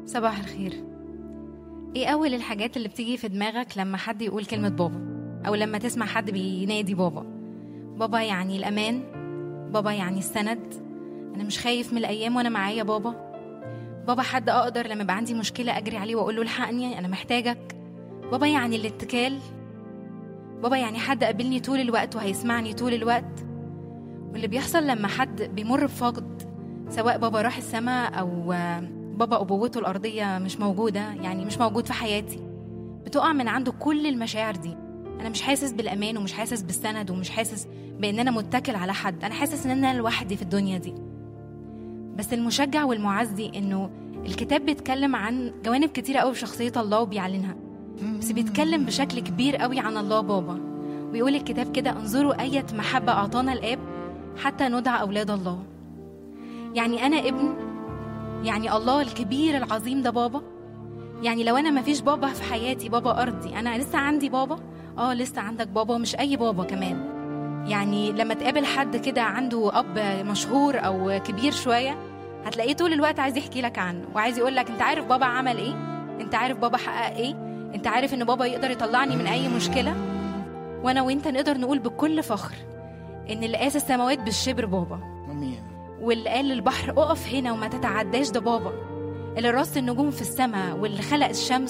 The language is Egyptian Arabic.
صباح الخير ايه اول الحاجات اللي بتيجي في دماغك لما حد يقول كلمة بابا او لما تسمع حد بينادي بابا بابا يعني الامان بابا يعني السند انا مش خايف من الايام وانا معايا بابا بابا حد اقدر لما يبقى عندي مشكلة اجري عليه واقول له الحقني انا محتاجك بابا يعني الاتكال بابا يعني حد قابلني طول الوقت وهيسمعني طول الوقت واللي بيحصل لما حد بيمر بفقد سواء بابا راح السماء او بابا ابوته الارضيه مش موجوده يعني مش موجود في حياتي بتقع من عنده كل المشاعر دي انا مش حاسس بالامان ومش حاسس بالسند ومش حاسس بان انا متكل على حد انا حاسس ان انا لوحدي في الدنيا دي بس المشجع والمعزي انه الكتاب بيتكلم عن جوانب كتيرة قوي في شخصية الله وبيعلنها بس بيتكلم بشكل كبير قوي عن الله بابا ويقول الكتاب كده انظروا أية محبة أعطانا الآب حتى ندعى أولاد الله يعني أنا ابن يعني الله الكبير العظيم ده بابا يعني لو أنا مفيش بابا في حياتي بابا أرضي أنا لسه عندي بابا آه لسه عندك بابا مش أي بابا كمان يعني لما تقابل حد كده عنده أب مشهور أو كبير شوية هتلاقيه طول الوقت عايز يحكي لك عنه وعايز يقول لك انت عارف بابا عمل ايه انت عارف بابا حقق ايه انت عارف ان بابا يقدر يطلعني من اي مشكله وانا وانت نقدر نقول بكل فخر ان اللي قاس السماوات بالشبر بابا امين واللي قال للبحر اقف هنا وما تتعداش ده بابا اللي رص النجوم في السماء واللي خلق الشمس